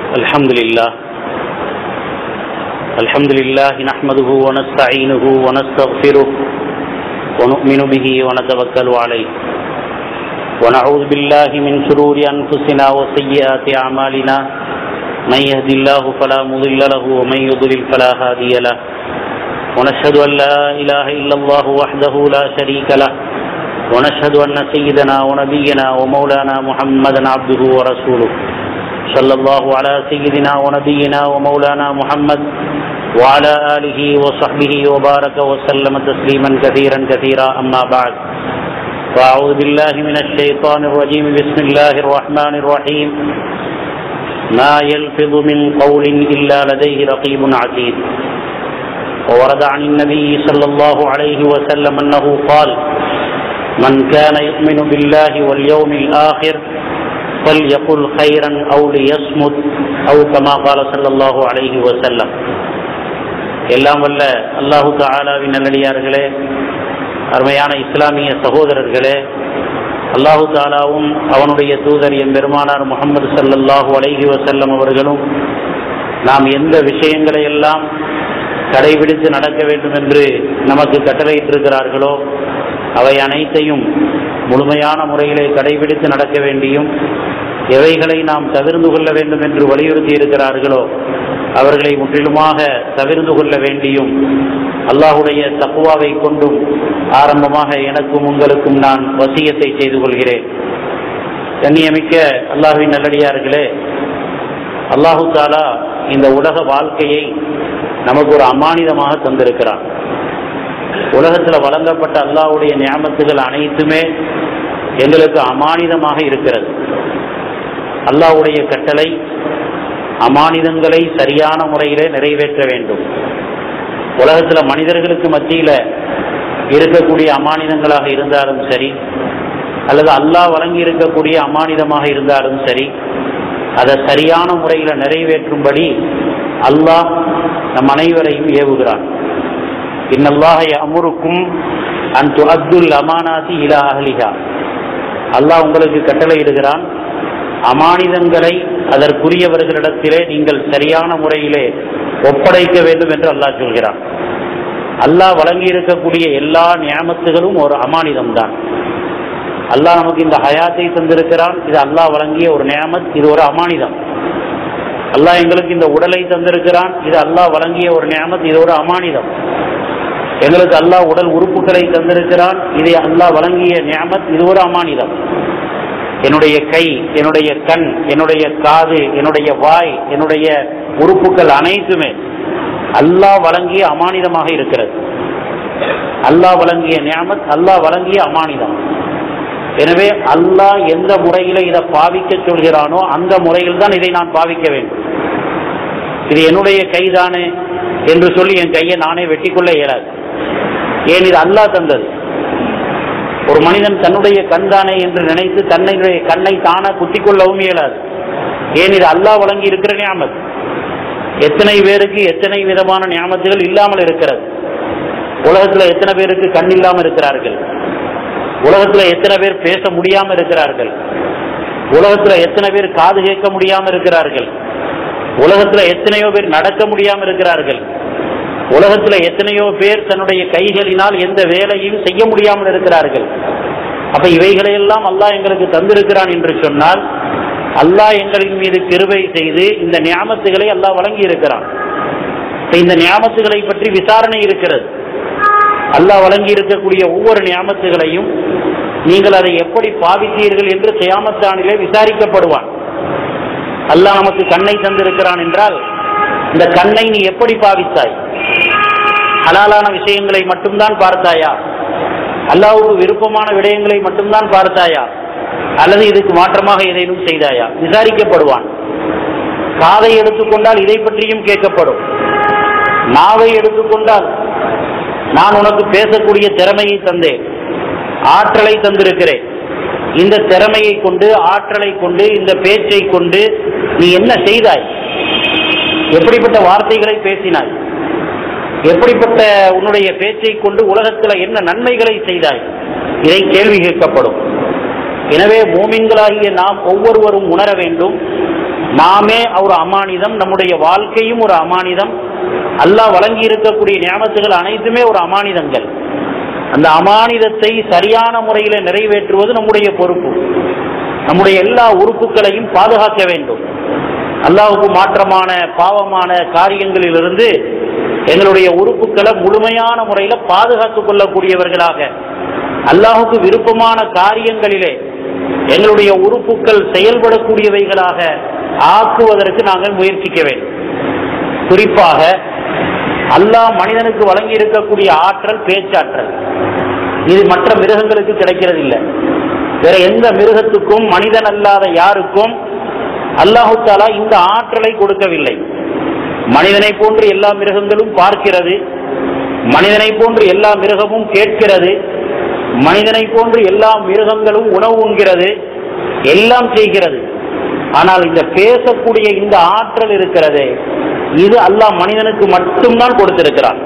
الحمد لله الحمد لله نحمده ونستعينه ونستغفره ونؤمن به ونتوكل عليه ونعوذ بالله من شرور أنفسنا وسيئات أعمالنا من يهد الله فلا مضل له ومن يضلل فلا هادي له ونشهد أن لا إله إلا الله وحده لا شريك له ونشهد أن سيدنا ونبينا ومولانا محمدا عبده ورسوله صلى الله على سيدنا ونبينا ومولانا محمد وعلى آله وصحبه وبارك وسلم تسليما كثيرا كثيرا أما بعد فأعوذ بالله من الشيطان الرجيم بسم الله الرحمن الرحيم ما يلفظ من قول إلا لديه رقيب عتيد وورد عن النبي صلى الله عليه وسلم أنه قال من كان يؤمن بالله واليوم الآخر فليقل خيرا أو ليصمت أو كما قال صلى الله عليه وسلم எல்லாம் வல்ல அல்லாஹு தாலாவின் நல்லடியார்களே அருமையான இஸ்லாமிய சகோதரர்களே அல்லாஹு தாலாவும் அவனுடைய தூதர் என் பெருமானார் முகமது சல்லல்லாஹூ அலைஹி வசல்லம் அவர்களும் நாம் எந்த விஷயங்களை எல்லாம் கடைபிடித்து நடக்க வேண்டும் என்று நமக்கு கட்டளையிட்டிருக்கிறார்களோ அவை அனைத்தையும் முழுமையான முறையிலே கடைபிடித்து நடக்க வேண்டியும் எவைகளை நாம் தவிர்ந்து கொள்ள வேண்டும் என்று வலியுறுத்தி இருக்கிறார்களோ அவர்களை முற்றிலுமாக தவிர்ந்து கொள்ள வேண்டியும் அல்லாஹுடைய தக்குவாவை கொண்டும் ஆரம்பமாக எனக்கும் உங்களுக்கும் நான் வசியத்தை செய்து கொள்கிறேன் கண்ணியமிக்க அல்லாஹுவின் நல்லடியார்களே அல்லாஹு தாலா இந்த உலக வாழ்க்கையை நமக்கு ஒரு அமானிதமாக தந்திருக்கிறான் உலகத்தில் வழங்கப்பட்ட அல்லாஹுடைய ஞாபகத்துகள் அனைத்துமே எங்களுக்கு அமானிதமாக இருக்கிறது அல்லாஹுடைய கட்டளை அமானிதங்களை சரியான முறையிலே நிறைவேற்ற வேண்டும் உலகத்தில் மனிதர்களுக்கு மத்தியில் இருக்கக்கூடிய அமானிதங்களாக இருந்தாலும் சரி அல்லது அல்லாஹ் வழங்கி இருக்கக்கூடிய அமானிதமாக இருந்தாலும் சரி அதை சரியான முறையில் நிறைவேற்றும்படி அல்லாஹ் நம் அனைவரையும் ஏவுகிறான் இன்னல்லாஹ அமுருக்கும் அன் அப்துல் அமானாசி இலா அஹ்லிஹா அல்லாஹ் உங்களுக்கு கட்டளையிடுகிறான் அமானிதங்களை அதற்குரியவர்களிடத்திலே நீங்கள் சரியான முறையிலே ஒப்படைக்க வேண்டும் என்று அல்லாஹ் சொல்கிறான் அல்லாஹ் வழங்கி இருக்கக்கூடிய எல்லா நியமத்துகளும் ஒரு அமானிதம் தான் அல்லாஹ் நமக்கு இந்த ஹயாத்தை தந்திருக்கிறான் இது அல்லாஹ் வழங்கிய ஒரு நியமத் இது ஒரு அமானிதம் அல்லாஹ் எங்களுக்கு இந்த உடலை தந்திருக்கிறான் இது அல்லாஹ் வழங்கிய ஒரு நியமத் இது ஒரு அமானிதம் எங்களுக்கு அல்லாஹ் உடல் உறுப்புகளை தந்திருக்கிறான் இது அல்லாஹ் வழங்கிய நியமத் இது ஒரு அமானிதம் என்னுடைய கை என்னுடைய கண் என்னுடைய காது என்னுடைய வாய் என்னுடைய உறுப்புகள் அனைத்துமே அல்லாஹ் வழங்கிய அமானிதமாக இருக்கிறது அல்லாஹ் வழங்கிய நியமத் அல்லாஹ் வழங்கிய அமானிதம் எனவே அல்லாஹ் எந்த முறையில இதை பாவிக்க சொல்கிறானோ அந்த முறையில் தான் இதை நான் பாவிக்க வேண்டும் இது என்னுடைய கைதானே என்று சொல்லி என் கையை நானே வெட்டிக்கொள்ள இயலாது ஏன் இது அல்லாஹ் தந்தது ஒரு மனிதன் தன்னுடைய கண் தானே என்று நினைத்து தன்னுடைய கண்ணை தானே குத்திக் கொள்ளவும் இயலாது ஏன் இது அல்லாஹ் வழங்கி இருக்கிற ஞாபகம் எத்தனை பேருக்கு எத்தனை விதமான ஞாபகத்துகள் இல்லாமல் இருக்கிறது உலகத்துல எத்தனை பேருக்கு கண் இல்லாமல் இருக்கிறார்கள் உலகத்துல எத்தனை பேர் பேச முடியாம இருக்கிறார்கள் உலகத்துல எத்தனை பேர் காது கேட்க முடியாம இருக்கிறார்கள் உலகத்துல எத்தனையோ பேர் நடக்க முடியாம இருக்கிறார்கள் உலகத்துல எத்தனையோ பேர் தன்னுடைய கைகளினால் எந்த வேலையும் செய்ய முடியாமல் இருக்கிறார்கள் அப்ப இவைகளையெல்லாம் அல்லாஹ் எங்களுக்கு தந்திருக்கிறான் என்று சொன்னால் அல்லாஹ் எங்களின் மீது கிருபை செய்து இந்த ஞாபகத்துகளை அல்லாஹ் வழங்கி இருக்கிறான் இந்த ஞாபகத்துகளை பற்றி விசாரணை இருக்கிறது அல்லாஹ் வழங்கி இருக்கக்கூடிய ஒவ்வொரு ஞாபகத்துகளையும் நீங்கள் அதை எப்படி பாவித்தீர்கள் என்று செய்யாமத்தானிலே விசாரிக்கப்படுவான் அல்லாஹ் நமக்கு கண்ணை தந்திருக்கிறான் என்றால் இந்த கண்ணை நீ எப்படி பாவித்தாய் ஹலாலான விஷயங்களை மட்டும்தான் பார்த்தாயா அல்லாவுக்கு விருப்பமான விடயங்களை மட்டும்தான் பார்த்தாயா அல்லது இதுக்கு மாற்றமாக ஏதேனும் செய்தாயா விசாரிக்கப்படுவான் காதை எடுத்துக்கொண்டால் இதை பற்றியும் கேட்கப்படும் நாவை எடுத்துக்கொண்டால் நான் உனக்கு பேசக்கூடிய திறமையை தந்தேன் ஆற்றலை தந்திருக்கிறேன் இந்த திறமையை கொண்டு ஆற்றலை கொண்டு இந்த பேச்சை கொண்டு நீ என்ன செய்தாய் எப்படிப்பட்ட வார்த்தைகளை பேசினாய் எப்படிப்பட்ட உன்னுடைய பேச்சை கொண்டு உலகத்தில் என்ன நன்மைகளை செய்தாய் இதை கேள்வி கேட்கப்படும் எனவே மூமின்களாகிய நாம் ஒவ்வொருவரும் உணர வேண்டும் நாமே ஒரு அமானிதம் நம்முடைய வாழ்க்கையும் ஒரு அமானிதம் அல்லாஹ் வழங்கி இருக்கக்கூடிய ஞாபகத்துகள் அனைத்துமே ஒரு அமானிதங்கள் அந்த அமானிதத்தை சரியான முறையில் நிறைவேற்றுவது நம்முடைய பொறுப்பு நம்முடைய எல்லா உறுப்புகளையும் பாதுகாக்க வேண்டும் அல்லாஹுக்கு மாற்றமான பாவமான காரியங்களிலிருந்து எங்களுடைய உறுப்புகளை முழுமையான முறையில் பாதுகாத்துக் கொள்ளக்கூடியவர்களாக அல்லாஹுக்கு விருப்பமான காரியங்களிலே எங்களுடைய உறுப்புகள் செயல்படக்கூடியவைகளாக ஆக்குவதற்கு நாங்கள் முயற்சிக்க வேண்டும் குறிப்பாக அல்லாஹ் மனிதனுக்கு வழங்கி இருக்கக்கூடிய ஆற்றல் பேச்சாற்றல் இது மற்ற மிருகங்களுக்கு கிடைக்கிறது இல்லை வேற எந்த மிருகத்துக்கும் மனிதன் அல்லாத யாருக்கும் அல்லாஹு தாலா இந்த ஆற்றலை கொடுக்கவில்லை மனிதனை போன்று எல்லா மிருகங்களும் பார்க்கிறது மனிதனை போன்று எல்லா மிருகமும் கேட்கிறது மனிதனை போன்று எல்லா மிருகங்களும் உணவு உண்கிறது எல்லாம் செய்கிறது ஆனால் இந்த பேசக்கூடிய இந்த ஆற்றல் இருக்கிறதே இது அல்லாஹ் மனிதனுக்கு மட்டும்தான் கொடுத்திருக்கிறான்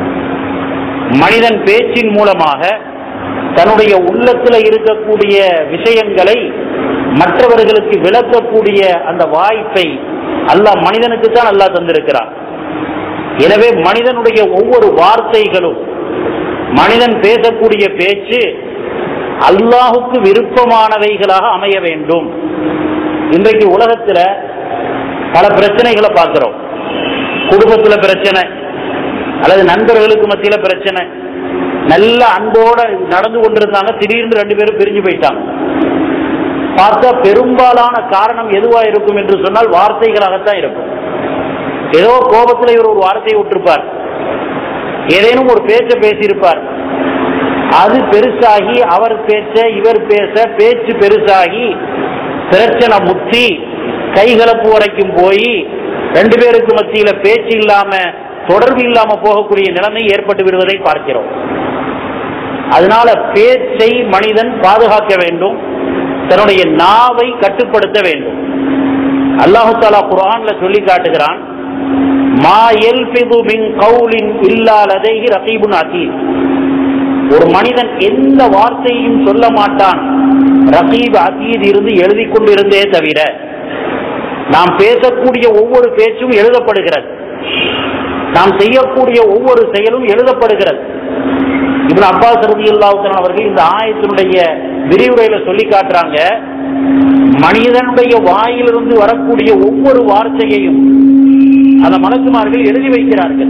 மனிதன் பேச்சின் மூலமாக தன்னுடைய உள்ளத்தில் இருக்கக்கூடிய விஷயங்களை மற்றவர்களுக்கு விளக்கக்கூடிய அந்த வாய்ப்பை அல்லாஹ் மனிதனுக்கு தான் அல்லாஹ் தந்திருக்கிறான் எனவே மனிதனுடைய ஒவ்வொரு வார்த்தைகளும் மனிதன் பேசக்கூடிய பேச்சு அல்லாஹுக்கு விருப்பமானவைகளாக அமைய வேண்டும் இன்றைக்கு உலகத்துல பல பிரச்சனைகளை பார்க்கிறோம் குடும்பத்துல பிரச்சனை அல்லது நண்பர்களுக்கு மத்தியில பிரச்சனை நல்ல அன்போட நடந்து கொண்டிருந்தாங்க திடீர்னு ரெண்டு பேரும் பிரிஞ்சு போயிட்டாங்க பார்த்தா பெரும்பாலான காரணம் எதுவா இருக்கும் என்று சொன்னால் வார்த்தைகளாகத்தான் இருக்கும் ஏதோ கோபத்துல இவர் ஒரு வார்த்தையை விட்டிருப்பார் ஏதேனும் ஒரு பேச்ச பேசியிருப்பார் அது பெருசாகி அவர் பேச்ச இவர் பேச பேச்சு பெருசாகி பிரச்சனை முத்தி கைகலப்பு வரைக்கும் போய் ரெண்டு பேருக்கு மத்தியில பேச்சு இல்லாம தொடர்பு இல்லாம போகக்கூடிய நிலைமை ஏற்பட்டு விடுவதை பார்க்கிறோம் அதனால பேச்சை மனிதன் பாதுகாக்க வேண்டும் தன்னுடைய நாவை கட்டுப்படுத்த வேண்டும் அல்லாஹு தாலா குரான்ல சொல்லி காட்டுகிறான் மா எல்பிது மின் கவுலின் இல்லா லதைஹி ரகீபுன் அதீத் ஒரு மனிதன் எந்த வார்த்தையும் சொல்ல மாட்டான் ரகீப் அதீத் இருந்து எழுதி கொண்டிருந்தே தவிர நாம் பேசக்கூடிய ஒவ்வொரு பேச்சும் எழுதப்படுகிறது நாம் செய்யக்கூடிய ஒவ்வொரு செயலும் எழுதப்படுகிறது இப்னு அப்பாஸ் ரதியுல்லாஹு அவர்கள் இந்த ஆயத்தினுடைய விரிவுரையில சொல்லி காட்டுறாங்க மனிதனுடைய வாயிலிருந்து வரக்கூடிய ஒவ்வொரு வார்த்தையையும் அந்த மலக்குமார்கள் எழுதி வைக்கிறார்கள்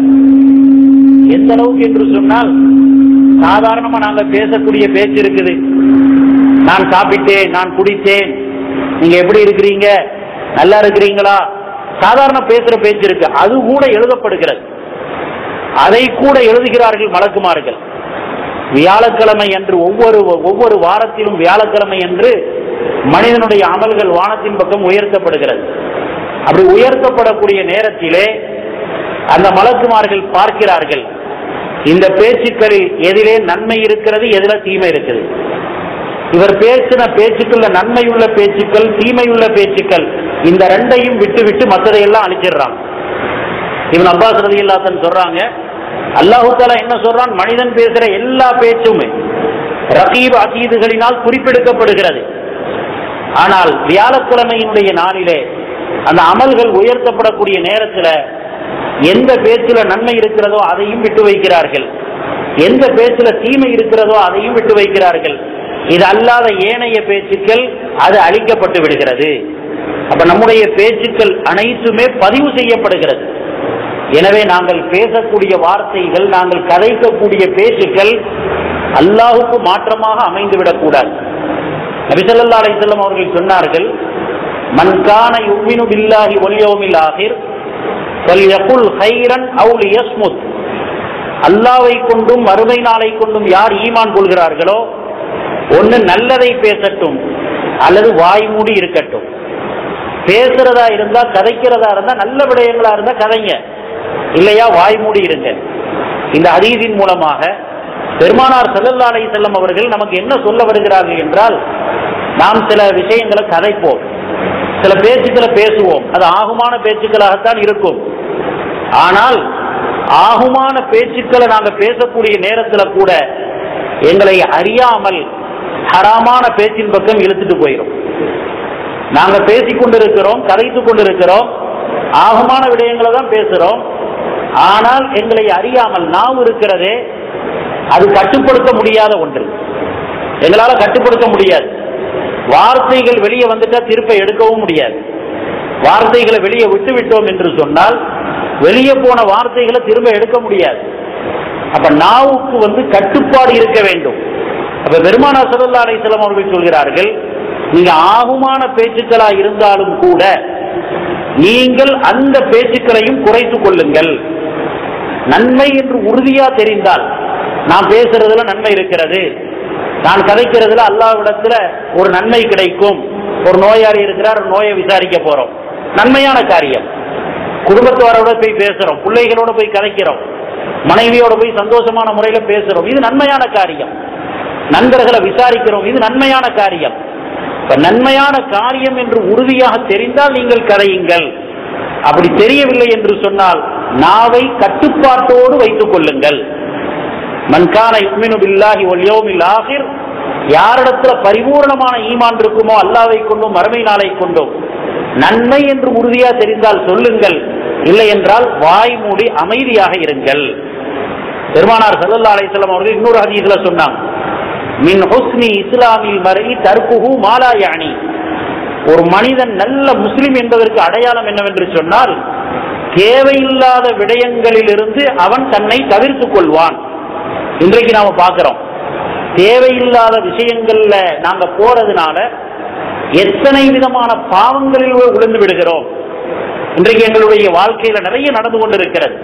எந்த அளவுக்கு என்று சொன்னால் சாதாரணமா நாங்க பேசக்கூடிய பேச்சு இருக்குது நான் சாப்பிட்டேன் நான் குடித்தேன் நீங்க எப்படி இருக்கிறீங்க நல்லா இருக்கிறீங்களா சாதாரண பேசுற பேச்சு இருக்கு அது கூட எழுதப்படுகிறது அதை கூட எழுதுகிறார்கள் மலக்குமார்கள் வியாழக்கிழமை என்று ஒவ்வொரு ஒவ்வொரு வாரத்திலும் வியாழக்கிழமை என்று மனிதனுடைய அமல்கள் வானத்தின் பக்கம் உயர்த்தப்படுகிறது அப்படி உயர்த்தப்படக்கூடிய நேரத்திலே அந்த மலக்குமார்கள் பார்க்கிறார்கள் இந்த பேச்சுக்களில் எதிலே நன்மை இருக்கிறது எதில தீமை இருக்குது இவர் பேசின பேச்சுக்கள்ல நன்மையுள்ள பேச்சுக்கள் தீமையுள்ள பேச்சுக்கள் இந்த ரெண்டையும் விட்டு விட்டு மற்றதையெல்லாம் அழிச்சிடுறாங்க இவன் அப்பாஸ் ரதி இல்லாதன் சொல்றாங்க அல்லாஹு தாலா என்ன சொல்றான் மனிதன் பேசுற எல்லா பேச்சுமே ரகீப் அதீதுகளினால் குறிப்பெடுக்கப்படுகிறது ஆனால் வியாழக்கிழமையினுடைய நாளிலே அந்த அமல்கள் உயர்த்தப்படக்கூடிய நேரத்தில் எந்த பேச்சுல நன்மை இருக்கிறதோ அதையும் விட்டு வைக்கிறார்கள் எந்த பேச்சுல தீமை இருக்கிறதோ அதையும் விட்டு வைக்கிறார்கள் இது அல்லாத ஏனைய பேச்சுக்கள் அது அழிக்கப்பட்டு விடுகிறது அப்ப நம்முடைய பேச்சுக்கள் அனைத்துமே பதிவு செய்யப்படுகிறது எனவே நாங்கள் பேசக்கூடிய வார்த்தைகள் நாங்கள் கதைக்கக்கூடிய பேச்சுக்கள் அல்லாஹுக்கு மாற்றமாக அமைந்துவிடக் கூடாது நபிசல்லா அலிசல்லம் அவர்கள் சொன்னார்கள் மன்கான யுமினு பில்லாஹி ஒலியோமில் ஆகிர் வல்யகுல் ஹைரன் அவுல் யஸ்முத் அல்லாவை கொண்டும் மறுமை நாளை கொண்டும் யார் ஈமான் கொள்கிறார்களோ ஒன்று நல்லதை பேசட்டும் அல்லது வாய் மூடி இருக்கட்டும் பேசுறதா இருந்தா கதைக்கிறதா இருந்தா நல்ல விடயங்களா இருந்தா கதைங்க இல்லையா வாய் மூடி இருங்க இந்த ஹதீஸின் மூலமாக பெருமானார் செல்லல்லா அலை செல்லம் அவர்கள் நமக்கு என்ன சொல்ல வருகிறார்கள் என்றால் நாம் சில விஷயங்களை கதைப்போம் சில பேச்சுக்களை பேசுவோம் அது ஆகுமான பேச்சுக்களாகத்தான் இருக்கும் ஆனால் ஆகுமான பேச்சுக்களை நாங்க பேசக்கூடிய நேரத்தில் கூட எங்களை அறியாமல் ஹராமான பேச்சின் பக்கம் இழுத்துட்டு போயிடும் நாங்க பேசிக் கொண்டிருக்கிறோம் கதைத்துக் கொண்டிருக்கிறோம் ஆகமான விடயங்களை தான் பேசுறோம் ஆனால் எங்களை அறியாமல் நாம் இருக்கிறதே அது கட்டுப்படுத்த முடியாத ஒன்று எங்களால கட்டுப்படுத்த முடியாது வார்த்தைகள் வெளியே வந்துட்டா திருப்ப எடுக்கவும் முடியாது வார்த்தைகளை வெளியே விட்டு விட்டோம் என்று சொன்னால் வெளியே போன வார்த்தைகளை திரும்ப எடுக்க முடியாது அப்ப நாவுக்கு வந்து கட்டுப்பாடு இருக்க வேண்டும் அப்ப பெருமானா சல்லா அலிஸ்லாம் அவர்கள் சொல்கிறார்கள் நீங்க ஆகுமான பேச்சுக்களா இருந்தாலும் கூட நீங்கள் அந்த பேச்சுக்களையும் குறைத்துக் கொள்ளுங்கள் நன்மை என்று உறுதியா தெரிந்தால் நான் பேசுறதுல நன்மை இருக்கிறது நான் கதைக்கிறதுல அல்லாவிடத்துல ஒரு நன்மை கிடைக்கும் ஒரு நோயாளி இருக்கிறார் ஒரு நோயை விசாரிக்க போறோம் நன்மையான காரியம் குடும்பத்தோரோட போய் பேசுறோம் பிள்ளைகளோட போய் கதைக்கிறோம் மனைவியோட போய் சந்தோஷமான முறையில பேசுறோம் இது நன்மையான காரியம் நண்பர்களை விசாரிக்கிறோம் இது நன்மையான காரியம் இப்ப நன்மையான காரியம் என்று உறுதியாக தெரிந்தால் நீங்கள் கதையுங்கள் அப்படி தெரியவில்லை என்று சொன்னால் நாவை கட்டுப்பாட்டோடு வைத்துக் கொள்ளுங்கள் மன்கான யுக்மினு பில்லாஹி வல் யௌமில் ஆகிர் யாரிடத்துல பரிபூர்ணமான ஈமான் இருக்குமோ அல்லாவை கொண்டும் மறுமை நாளை கொண்டும் நன்மை என்று உறுதியா தெரிந்தால் சொல்லுங்கள் இல்லை என்றால் வாய் மூடி அமைதியாக இருங்கள் பெருமானார் சல்லல்லா அலிஸ்லாம் அவர்கள் இன்னொரு ஹதீஸ்ல சொன்னாங்க மின் ஹுஸ்னி இஸ்லாமில் மறை தற்புகு மாலா யானி ஒரு மனிதன் நல்ல முஸ்லிம் என்பதற்கு அடையாளம் என்னவென்று சொன்னால் தேவையில்லாத விடயங்களிலிருந்து அவன் தன்னை தவிர்த்துக் கொள்வான் இன்றைக்கு நாம பார்க்கிறோம் தேவையில்லாத விஷயங்கள்ல நாங்க போறதுனால எத்தனை விதமான பாவங்களில் விழுந்து விடுகிறோம் இன்றைக்கு எங்களுடைய வாழ்க்கையில நிறைய நடந்து கொண்டிருக்கிறது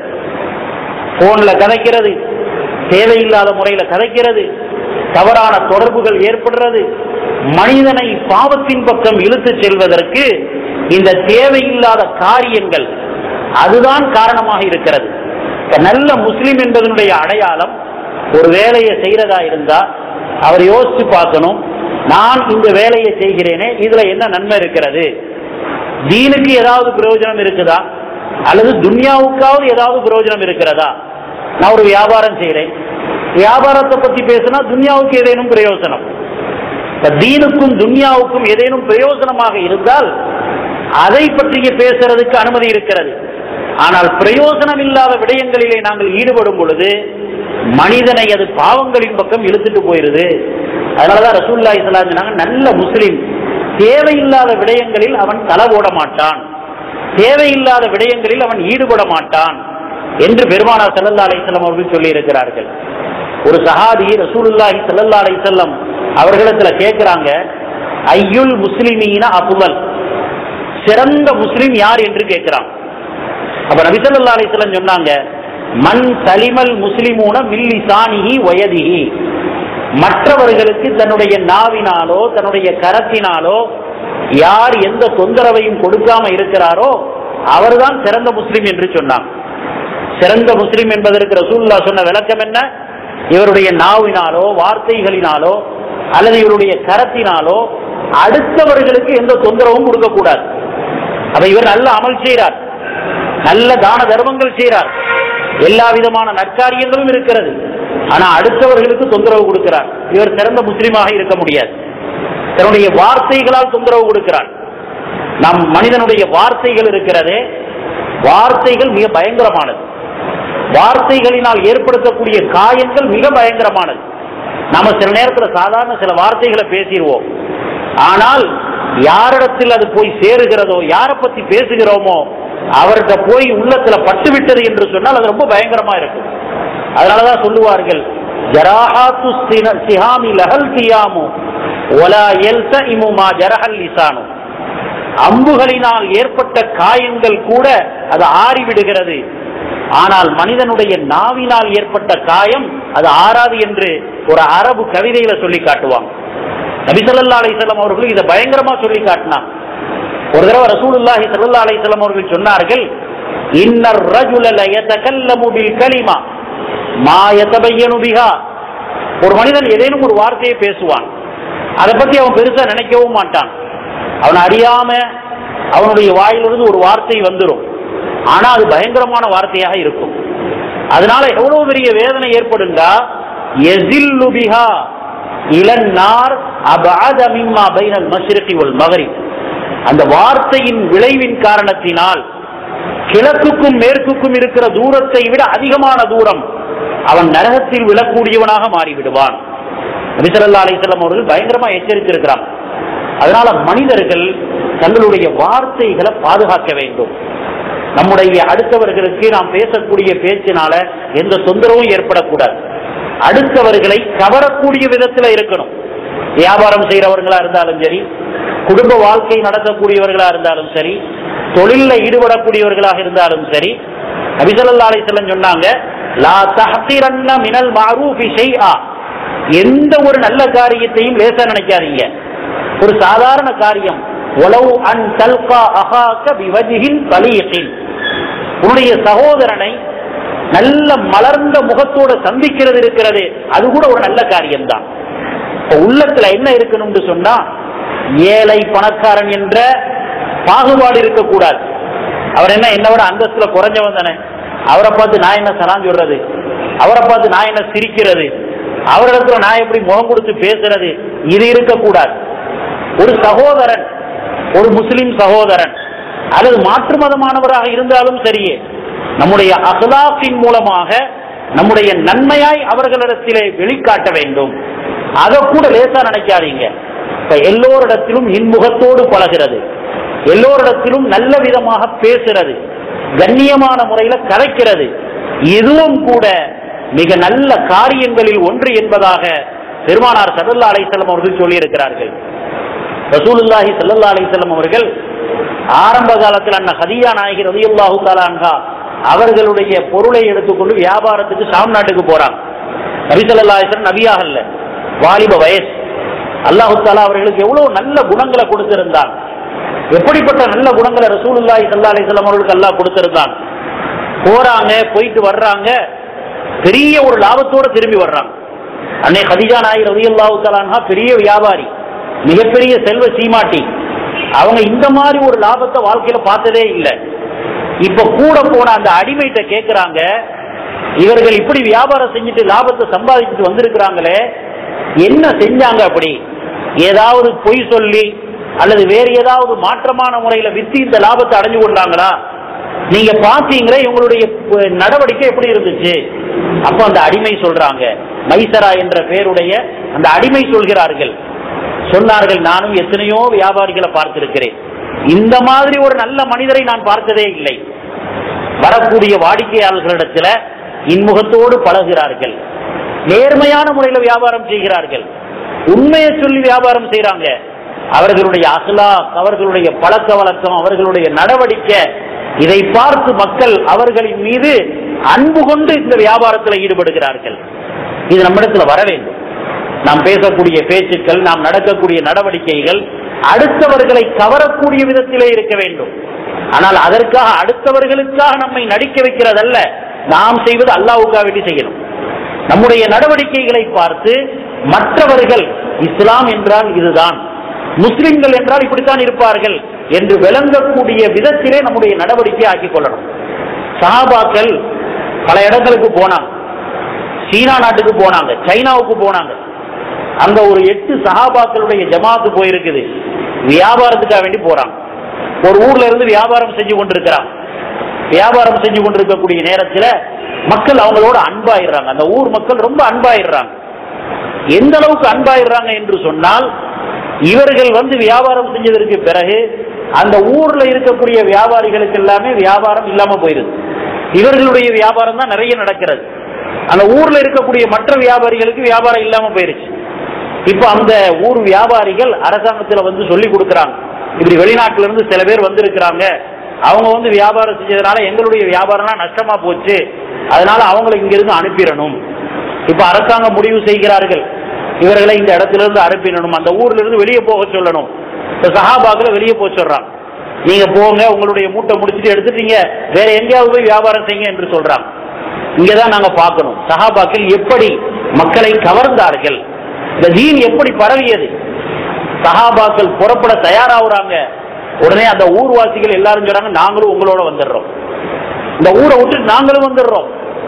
போன்ல கதைக்கிறது தேவையில்லாத முறையில கதைக்கிறது தவறான தொடர்புகள் ஏற்படுறது மனிதனை பாவத்தின் பக்கம் இழுத்துச் செல்வதற்கு இந்த தேவையில்லாத காரியங்கள் அதுதான் காரணமாக இருக்கிறது இப்ப நல்ல முஸ்லிம் என்பதனுடைய அடையாளம் ஒரு வேலையை செய்யறதா இருந்தா அவர் யோசிச்சு பார்க்கணும் நான் இந்த வேலையை செய்கிறேனே இதுல என்ன நன்மை இருக்கிறது தீனுக்கு ஏதாவது பிரயோஜனம் இருக்குதா அல்லது துன்யாவுக்காவது ஏதாவது பிரயோஜனம் இருக்கிறதா நான் ஒரு வியாபாரம் செய்யறேன் வியாபாரத்தை பத்தி பேசினா துன்யாவுக்கு ஏதேனும் பிரயோஜனம் இப்ப தீனுக்கும் துன்யாவுக்கும் ஏதேனும் பிரயோஜனமாக இருந்தால் அதை பற்றிய பேசுறதுக்கு அனுமதி இருக்கிறது ஆனால் பிரயோஜனம் இல்லாத விடயங்களிலே நாங்கள் ஈடுபடும் பொழுது மனிதனை அது பாவங்களின் பக்கம் இழுத்துட்டு போயிருது அதனாலதான் ரசூல்லா இஸ்லாம் சொன்னாங்க நல்ல முஸ்லிம் தேவையில்லாத விடயங்களில் அவன் தலை ஓட மாட்டான் தேவையில்லாத விடயங்களில் அவன் ஈடுபட மாட்டான் என்று பெருமானார் சல்லல்லா அலிஸ்லாம் அவர்கள் சொல்லி இருக்கிறார்கள் ஒரு சஹாபி ரசூலுல்லாஹி சல்லல்லா அலிசல்லம் அவர்களிடத்துல கேட்கிறாங்க ஐயுல் முஸ்லிமீன அபுவல் சிறந்த முஸ்லிம் யார் என்று கேட்கிறான் அப்ப நபிசல்லா அலிஸ்லாம் சொன்னாங்க மண் சலிமல் முஸ்லிமூன மில்லி சாணிஹி வயதிஹி மற்றவர்களுக்கு தன்னுடைய நாவினாலோ தன்னுடைய கரத்தினாலோ யார் எந்த தொந்தரவையும் கொடுக்காம இருக்கிறாரோ அவர்தான் சிறந்த முஸ்லிம் என்று சொன்னாங்க சிறந்த முஸ்லிம் என்பதற்கு ரசூல்லா சொன்ன விளக்கம் என்ன இவருடைய நாவினாலோ வார்த்தைகளினாலோ அல்லது இவருடைய கரத்தினாலோ அடுத்தவர்களுக்கு எந்த தொந்தரவும் கொடுக்கக்கூடாது அப்ப இவர் நல்ல அமல் செய்கிறார் நல்ல தான தர்மங்கள் செய்கிறார் எல்லா விதமான நற்காரியங்களும் இருக்கிறது ஆனா அடுத்தவர்களுக்கு தொந்தரவு கொடுக்கிறார் இவர் சிறந்த முஸ்லீமாக இருக்க முடியாது தன்னுடைய வார்த்தைகளால் தொந்தரவு கொடுக்கிறார் நம் மனிதனுடைய வார்த்தைகள் இருக்கிறதே வார்த்தைகள் மிக பயங்கரமானது வார்த்தைகளினால் ஏற்படுத்தக்கூடிய காயங்கள் மிக பயங்கரமானது நாம சில நேரத்தில் சாதாரண சில வார்த்தைகளை பேசிடுவோம் ஆனால் யாரிடத்தில் அது போய் சேருகிறதோ யாரை பத்தி பேசுகிறோமோ அவர்கிட்ட போய் உள்ளத்துல பட்டு விட்டது என்று சொன்னால் அது ரொம்ப பயங்கரமா இருக்கும் அதனாலதான் சொல்லுவார்கள் ஜராஹாத்து சிஹாமி லஹல் தியாமு ஒலா எல்த இமுமா ஜரஹல் லிசானு அம்புகளினால் ஏற்பட்ட காயங்கள் கூட அது ஆறிவிடுகிறது ஆனால் மனிதனுடைய நாவினால் ஏற்பட்ட காயம் அது ஆறாது என்று ஒரு அரபு கவிதையில சொல்லி காட்டுவாங்க நபிசல்லா அலிசல்லாம் அவர்கள் இதை பயங்கரமா சொல்லி காட்டினாங்க ஒரு தடவை ரசூலுல்லாஹி ஸல்லல்லாஹு அலைஹி வஸல்லம் அவர்கள் சொன்னார்கள் இன்னர் ரஜுல லயதகல்லமு பில் கலிமா மா யதபையனு பிஹா ஒரு மனிதன் ஏதேனும் ஒரு வார்த்தையை பேசுவான் அதை பத்தி அவன் பெருசா நினைக்கவும் மாட்டான் அவன் அறியாம அவனுடைய வாயிலிருந்து ஒரு வார்த்தை வந்துடும் ஆனா அது பயங்கரமான வார்த்தையாக இருக்கும் அதனால எவ்வளவு பெரிய வேதனை ஏற்படுண்டா எசில்லு பிஹா இளன்னார் அபாத மிம்மா பைனல் மஷ்ரிகி வல் மகரிப் அந்த வார்த்தையின் விளைவின் காரணத்தினால் கிழக்குக்கும் மேற்குக்கும் இருக்கிற தூரத்தை விட அதிகமான தூரம் அவன் நரகத்தில் விழக்கூடியவனாக மாறிவிடுவான் நபிசல்லா அலிசல்லாம் அவர்கள் பயங்கரமா எச்சரித்திருக்கிறான் அதனால மனிதர்கள் தங்களுடைய வார்த்தைகளை பாதுகாக்க வேண்டும் நம்முடைய அடுத்தவர்களுக்கு நாம் பேசக்கூடிய பேச்சினால எந்த தொந்தரவும் ஏற்படக்கூடாது அடுத்தவர்களை கவரக்கூடிய விதத்துல இருக்கணும் வியாபாரம் செய்யறவர்களா இருந்தாலும் சரி குடும்ப வாழ்க்கை நடத்தக்கூடியவர்களா இருந்தாலும் சரி தொழில ஈடுபடக்கூடியவர்களாக இருந்தாலும் சரி நபிசல்லா அலிசல்லம் சொன்னாங்க லா தஹ்திரன்ன மினல் மஅரூஃபி ஷைஆ எந்த ஒரு நல்ல காரியத்தையும் லேசா நினைக்காதீங்க ஒரு சாதாரண காரியம் உலவு அன் தல்கா அஹாக்க பிவஜிஹின் பலீகின் உன்னுடைய சகோதரனை நல்ல மலர்ந்த முகத்தோட சந்திக்கிறது இருக்கிறது அது கூட ஒரு நல்ல காரியம்தான் இப்ப உள்ளத்துல என்ன இருக்கணும்னு சொன்னா ஏழை பணக்காரன் என்ற பாகுபாடு இருக்கக்கூடாது அவர் என்ன என்ன விட அந்தஸ்துல குறைஞ்சவன் தானே அவரை பார்த்து நான் என்ன சலாம் சொல்றது அவரை பார்த்து நான் என்ன சிரிக்கிறது அவரிடத்துல நான் எப்படி முகம் கொடுத்து பேசுறது இது இருக்கக்கூடாது ஒரு சகோதரன் ஒரு முஸ்லிம் சகோதரன் அல்லது மாற்று மதமானவராக இருந்தாலும் சரியே நம்முடைய அகலாஃபின் மூலமாக நம்முடைய நன்மையாய் அவர்களிடத்திலே வெளிக்காட்ட வேண்டும் அதை கூட லேசா நினைக்காதீங்க இப்ப எல்லோரிடத்திலும் இன்முகத்தோடு பழகிறது எல்லோரிடத்திலும் நல்ல விதமாக பேசுறது கண்ணியமான முறையில கதைக்கிறது இதுவும் கூட மிக நல்ல காரியங்களில் ஒன்று என்பதாக பெருமானார் சல்லல்லா அலைசல்லம் அவர்கள் சொல்லியிருக்கிறார்கள் ரசூலுல்லாஹி சல்லல்லா அலைசல்லம் அவர்கள் ஆரம்ப காலத்தில் அண்ணன் ஹதியா நாயகி ரதியுல்லாஹு தாலான்ஹா அவர்களுடைய பொருளை எடுத்துக்கொண்டு வியாபாரத்துக்கு சாம் நாட்டுக்கு போறாங்க நபிசல்லா அலிஸ்லம் நபியாக இல்ல வாலிப வயசு அல்லாஹு தாலா அவர்களுக்கு எவ்வளவு நல்ல குணங்களை கொடுத்திருந்தான் எப்படிப்பட்ட நல்ல குணங்களை ரசூலுல்லாஹி சல்லா அலிஸ்லாம் அவர்களுக்கு அல்லாஹ் கொடுத்திருந்தான் போறாங்க போயிட்டு வர்றாங்க பெரிய ஒரு லாபத்தோட திரும்பி வர்றாங்க அன்னை ஹதிஜா நாயகி ரதியுல்லாஹு தாலான்ஹா பெரிய வியாபாரி மிகப்பெரிய செல்வ சீமாட்டி அவங்க இந்த மாதிரி ஒரு லாபத்தை வாழ்க்கையில பார்த்ததே இல்லை இப்ப கூட போன அந்த அடிமைகிட்ட கேக்குறாங்க இவர்கள் இப்படி வியாபாரம் செஞ்சுட்டு லாபத்தை சம்பாதிச்சுட்டு வந்திருக்கிறாங்களே என்ன செஞ்சாங்க அப்படி ஏதாவது பொய் சொல்லி அல்லது வேறு ஏதாவது மாற்றமான முறையில வித்து இந்த லாபத்தை அடைஞ்சு கொண்டாங்களா நீங்க பாத்தீங்களே இவங்களுடைய நடவடிக்கை எப்படி இருந்துச்சு அப்ப அந்த அடிமை சொல்றாங்க மைசரா என்ற பெயருடைய அந்த அடிமை சொல்கிறார்கள் சொன்னார்கள் நானும் எத்தனையோ வியாபாரிகளை பார்த்திருக்கிறேன் இந்த மாதிரி ஒரு நல்ல மனிதரை நான் பார்த்ததே இல்லை வரக்கூடிய வாடிக்கையாளர்களிடத்துல இன்முகத்தோடு பழகிறார்கள் நேர்மையான முறையில வியாபாரம் செய்கிறார்கள் உண்மையை சொல்லி வியாபாரம் செய்யறாங்க அவர்களுடைய அகலா அவர்களுடைய பழக்க வழக்கம் அவர்களுடைய நடவடிக்கை இதை பார்த்து மக்கள் அவர்களின் மீது அன்பு கொண்டு இந்த வியாபாரத்தில் ஈடுபடுகிறார்கள் இது நம்மிடத்துல வர வேண்டும் நாம் பேசக்கூடிய பேச்சுக்கள் நாம் நடக்கக்கூடிய நடவடிக்கைகள் அடுத்தவர்களை கவரக்கூடிய விதத்திலே இருக்க வேண்டும் ஆனால் அதற்காக அடுத்தவர்களுக்காக நம்மை நடிக்க வைக்கிறதல்ல நாம் செய்வது அல்லாவுக்காக வேண்டி செய்யணும் நம்முடைய நடவடிக்கைகளை பார்த்து மற்றவர்கள் இஸ்லாம் என்றால் இதுதான் முஸ்லிம்கள் என்றால் இப்படித்தான் இருப்பார்கள் என்று விளங்கக்கூடிய விதத்திலே நம்முடைய நடவடிக்கை ஆக்கிக் கொள்ளணும் சஹாபாக்கள் பல இடங்களுக்கு போனாங்க சீனா நாட்டுக்கு போனாங்க சைனாவுக்கு போனாங்க அங்க ஒரு எட்டு சஹாபாக்களுடைய ஜமாத்து போயிருக்குது வியாபாரத்துக்காக வேண்டி போறாங்க ஒரு ஊர்ல இருந்து வியாபாரம் செஞ்சு கொண்டிருக்கிறாங்க வியாபாரம் செஞ்சு கொண்டிருக்கக்கூடிய நேரத்தில் மக்கள் அவங்களோட அன்பாயிடுறாங்க அந்த ஊர் மக்கள் ரொம்ப அன்பாயிடுறாங்க எந்த அளவுக்கு அன்பாயிடுறாங்க என்று சொன்னால் இவர்கள் வந்து வியாபாரம் செஞ்சதற்கு பிறகு அந்த ஊர்ல இருக்கக்கூடிய வியாபாரிகளுக்கு எல்லாமே வியாபாரம் இல்லாம போயிருது இவர்களுடைய வியாபாரம் தான் நிறைய நடக்கிறது அந்த ஊர்ல இருக்கக்கூடிய மற்ற வியாபாரிகளுக்கு வியாபாரம் இல்லாம போயிருச்சு இப்ப அந்த ஊர் வியாபாரிகள் அரசாங்கத்துல வந்து சொல்லி கொடுக்கறாங்க இப்படி வெளிநாட்டுல இருந்து சில பேர் வந்திருக்கிறாங்க அவங்க வந்து வியாபாரம் செஞ்சதுனால எங்களுடைய வியாபாரம்லாம் நஷ்டமா போச்சு அதனால அவங்களை இங்கிருந்து அனுப்பிடணும் இப்ப அரசாங்கம் முடிவு செய்கிறார்கள் இவர்களை இந்த இடத்துல இருந்து அனுப்பிடணும் அந்த ஊர்ல இருந்து வெளியே போக சொல்லணும் இப்ப சஹாபாக்களை வெளியே போக சொல்றாங்க நீங்க போங்க உங்களுடைய மூட்டை முடிச்சுட்டு எடுத்துட்டீங்க வேற எங்கேயாவது போய் வியாபாரம் செய்யுங்க என்று சொல்றாங்க இங்கதான் நாங்க பார்க்கணும் சஹாபாக்கள் எப்படி மக்களை கவர்ந்தார்கள் இந்த தீன் எப்படி பரவியது சஹாபாக்கள் புறப்பட தயாராகுறாங்க உடனே அந்த ஊர்வாசிகள் எல்லாரும் சொல்றாங்க நாங்களும் உங்களோட வந்துடுறோம் இந்த ஊரை விட்டு நாங்களும் வந்துடுறோம்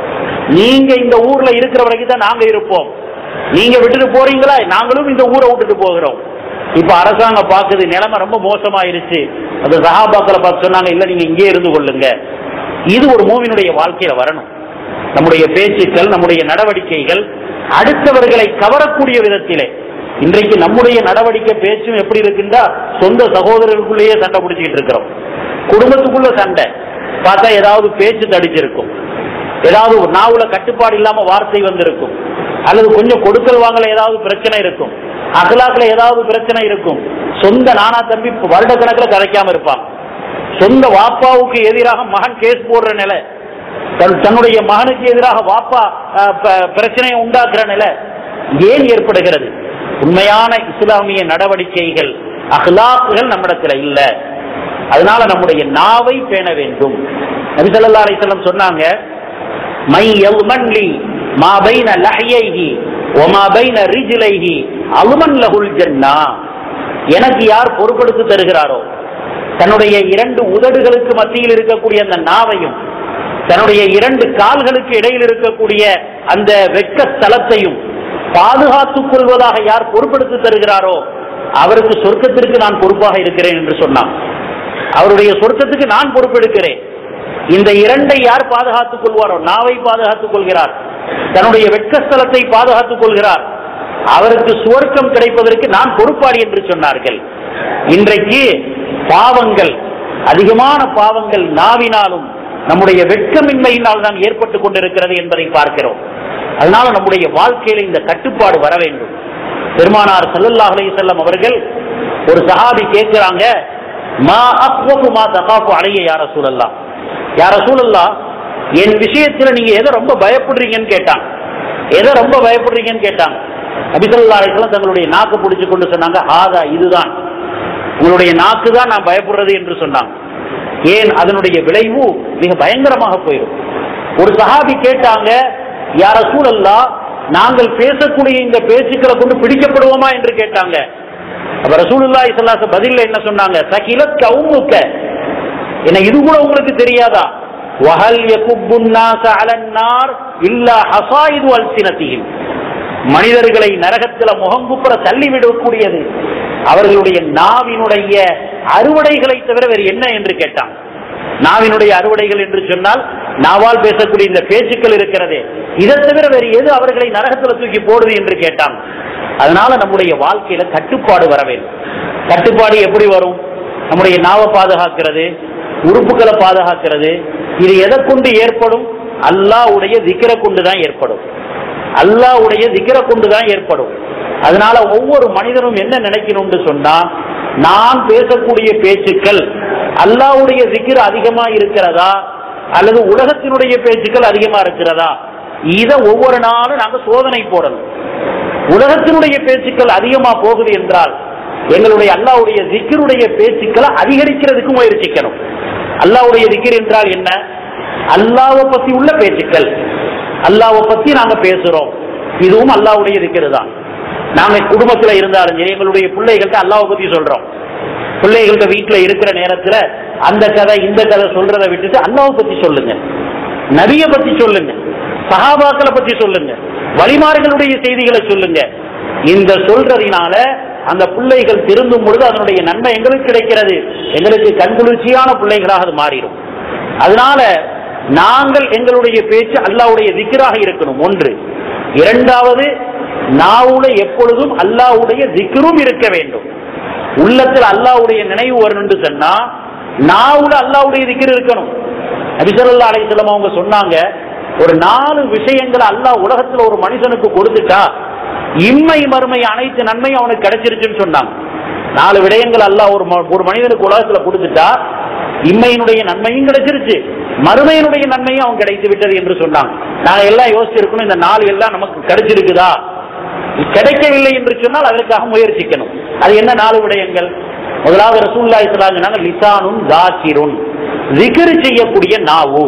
நீங்க இந்த ஊர்ல இருக்கிற வரைக்கும் தான் நாங்க இருப்போம் நீங்க விட்டுட்டு போறீங்களா நாங்களும் இந்த ஊரை விட்டுட்டு போகிறோம் இப்ப அரசாங்கம் பாக்குது நிலைமை ரொம்ப மோசமாயிருச்சு அந்த சஹாபாக்களை பார்த்து சொன்னாங்க இல்ல நீங்க இங்கே இருந்து கொள்ளுங்க இது ஒரு மூவினுடைய வாழ்க்கையில வரணும் நம்முடைய பேச்சுக்கள் நம்முடைய நடவடிக்கைகள் அடுத்தவர்களை கவரக்கூடிய விதத்திலே இன்றைக்கு நம்முடைய நடவடிக்கை பேச்சும் எப்படி இருக்குன்னா சொந்த சகோதரர்களுக்குள்ளேயே சண்டை பிடிச்சிக்கிட்டு இருக்கிறோம் குடும்பத்துக்குள்ள சண்டை பார்த்தா ஏதாவது பேச்சு தடிச்சிருக்கும் ஏதாவது ஒரு நாவுல கட்டுப்பாடு இல்லாம வார்த்தை வந்திருக்கும் அல்லது கொஞ்சம் கொடுக்கல் வாங்கல ஏதாவது பிரச்சனை இருக்கும் அகலாக்குல ஏதாவது பிரச்சனை இருக்கும் சொந்த நானா தம்பி வருட கணக்குல கதைக்காம இருப்பான் சொந்த வாப்பாவுக்கு எதிராக மகன் கேஸ் போடுற நிலை தன்- தன்னுடைய மகனுக்கு எதிராக வாப்பா அஹ், ப- பிரச்சனையை உண்டாக்குற நிலை ஏன் ஏற்படுகிறது உண்மையான இஸ்லாமிய நடவடிக்கைகள் அஹ்லாக்குகள் நம்மிடத்துல இல்ல அதனால நம்முடைய நாவை பேண வேண்டும் நபி ஸல்லல்லாஹு அலைஹி வஸல்லம் சொன்னாங்க மை யவ்மன் லி மா பைன லஹ்யைஹி வ மா பைன ரிஜ்லைஹி அல்மன் லஹுல் ஜன்னா எனக்கு யார் பொறுப்பெடுத்து தருகிறாரோ தன்னுடைய இரண்டு உதடுகளுக்கு மத்தியில் இருக்கக்கூடிய அந்த நாவையும் தன்னுடைய இரண்டு கால்களுக்கு இடையில் இருக்கக்கூடிய அந்த வெட்க ஸ்தலத்தையும் பாதுகாத்துக் கொள்வதாக யார் பொறுப்பெடுத்து தருகிறாரோ அவருக்கு சொர்க்கத்திற்கு நான் பொறுப்பாக இருக்கிறேன் என்று சொன்னான் அவருடைய சொர்க்கத்துக்கு நான் பொறுப்பெடுக்கிறேன் இந்த இரண்டை யார் பாதுகாத்துக் கொள்வாரோ நாவை பாதுகாத்துக் கொள்கிறார் தன்னுடைய வெட்கஸ்தலத்தை பாதுகாத்துக் கொள்கிறார் அவருக்கு சுவர்க்கம் கிடைப்பதற்கு நான் பொறுப்பாளி என்று சொன்னார்கள் இன்றைக்கு பாவங்கள் அதிகமான பாவங்கள் நாவினாலும் நம்முடைய வெட்கமின்மையினால் தான் ஏற்பட்டுக் கொண்டிருக்கிறது என்பதை பார்க்கிறோம் அதனால நம்முடைய வாழ்க்கையில இந்த கட்டுப்பாடு வர வேண்டும் பெருமானார் ஸல்லல்லாஹு அலைஹி வஸல்லம் அவர்கள் ஒரு சஹாபி கேட்கிறாங்க மா அக்வஃபு மா தகாஃபு அலைய யா ரசூலல்லாஹ் யா ரசூலல்லாஹ் என் விஷயத்துல நீங்க எதை ரொம்ப பயப்படுறீங்கன்னு கேட்டாங்க எதை ரொம்ப பயப்படுறீங்கன்னு கேட்டாங்க நபி ஸல்லல்லாஹு அலைஹி வஸல்லம் தங்களுடைய நாக்கு பிடிச்சு கொண்டு சொன்னாங்க ஆதா இதுதான் உங்களுடைய நாக்கு தான் நான் பயப்படுறது என்று சொன்னாங்க ஏன் அதனுடைய விளைவு மிக பயங்கரமாக போயிடும் ஒரு சஹாபி கேட்டாங்க யார சூழல்லா நாங்கள் பேசக்கூடிய இந்த பேச்சுக்களை கொண்டு பிடிக்கப்படுவோமா என்று கேட்டாங்க அப்ப ரசூலுல்லாஹி ஸல்லல்லாஹு அலைஹி பதில்ல என்ன சொன்னாங்க சகிலத் கவுமுக்க என்ன இது கூட உங்களுக்கு தெரியாதா வஹல் யகுப்பு الناس على النار இல்லா ஹசாயிது அல்சினத்திஹிம் மனிதர்களை நரகத்துல முகங்குப்புற தள்ளிவிடக்கூடியது அவர்களுடைய நாவினுடைய அறுவடைகளை தவிர வேறு என்ன என்று கேட்டான் நாவினுடைய அறுவடைகள் என்று சொன்னால் நாவால் பேசக்கூடிய இந்த பேச்சுக்கள் இருக்கிறதே இதை தவிர வேறு எது அவர்களை நரகத்துல தூக்கி போடுது என்று கேட்டான் அதனால நம்முடைய வாழ்க்கையில கட்டுப்பாடு வர வேண்டும் கட்டுப்பாடு எப்படி வரும் நம்முடைய நாவை பாதுகாக்கிறது உறுப்புகளை பாதுகாக்கிறது இது எதை கொண்டு ஏற்படும் அல்லாஹ்வுடைய திக்கரை கொண்டு தான் ஏற்படும் அல்லாஹ்வுடைய திக்கரை கொண்டு தான் ஏற்படும் அதனால ஒவ்வொரு மனிதனும் என்ன நினைக்கணும்னு சொன்னா நான் பேசக்கூடிய பேச்சுக்கள் அல்லாஹ்வுடைய திக்ர் அதிகமா இருக்கிறதா அல்லது உலகத்தினுடைய பேச்சுக்கள் அதிகமா இருக்கிறதா இதை ஒவ்வொரு நாளும் நாங்க சோதனை போடணும் உலகத்தினுடைய பேச்சுக்கள் அதிகமா போகுது என்றால் எங்களுடைய அல்லாஹ்வுடைய திக்கருடைய பேச்சுக்களை அதிகரிக்கிறதுக்கு முயற்சிக்கணும் அல்லாஹ்வுடைய திக்ர் என்றால் என்ன அல்லாஹ்வை பத்தி உள்ள பேச்சுக்கள் அல்லாஹ்வை பத்தி நாங்க பேசுறோம் இதுவும் அல்லாஹ்வுடைய திக்ரு தான் நாங்க குடும்பத்துல இருந்தாலும் சரி எங்களுடைய பிள்ளைகள்ட்ட அல்லாஹ்வை பத்தி சொல்றோம் பிள்ளைகள்ட்ட வீட்டுல இருக்கிற நேரத்துல அந்த கதை இந்த கதை சொல்றதை விட்டுட்டு அல்லாஹ்வை பத்தி சொல்லுங்க நபியை பத்தி சொல்லுங்க சஹாபாக்களை பத்தி சொல்லுங்க வழிமார்களுடைய செய்திகளை சொல்லுங்க இந்த சொல்றதினால அந்த பிள்ளைகள் திருந்தும் பொழுது அதனுடைய நன்மை எங்களுக்கு கிடைக்கிறது எங்களுக்கு கண்குளிர்ச்சியான பிள்ளைகளாக அது மாறிடும் அதனால நாங்கள் எங்களுடைய பேச்சு அல்லாஹ்வுடைய திக்ராக இருக்கணும் ஒன்று இரண்டாவது நாவுல எப்பொழுதும் அல்லாஹ்வுடைய திக்ரும் இருக்க வேண்டும் உள்ளத்தில் அல்லாஹ்வுடைய நினைவு வரணும்னு சொன்னா நாவுல அல்லாஹ்வுடைய திக்ர் இருக்கணும் நபிசல்லா அலைஹிஸ்ஸலாம் அவங்க சொன்னாங்க ஒரு நாலு விஷயங்களை அல்லாஹ் உலகத்துல ஒரு மனுஷனுக்கு கொடுத்துட்டா இம்மை மறுமை அனைத்து நன்மையும் அவனுக்கு கிடைச்சிருச்சுன்னு சொன்னாங்க நாலு விடயங்கள் அல்லாஹ் ஒரு ம- ஒரு மனிதனுக்கு உலகத்துல கொடுத்துட்டா இம்மையினுடைய நன்மையும் கிடைச்சிருச்சு மறுமையினுடைய நன்மையும் அவன் கிடைத்து விட்டது என்று சொன்னாங்க நாங்க எல்லாம் யோசிச்சிருக்கணும் இந்த நாலு எல்லாம் நமக்கு கிடைச்சிருக்குதா கிடைக்கவில்லை என்று சொன்னால் அதற்காக முயற்சிக்கணும் அது என்ன நாலு விடயங்கள் முதலாவது ரசூல்லாய் சொன்னாங்க லிசானும் தாக்கிரும் திக்ரு செய்யக்கூடிய நாவு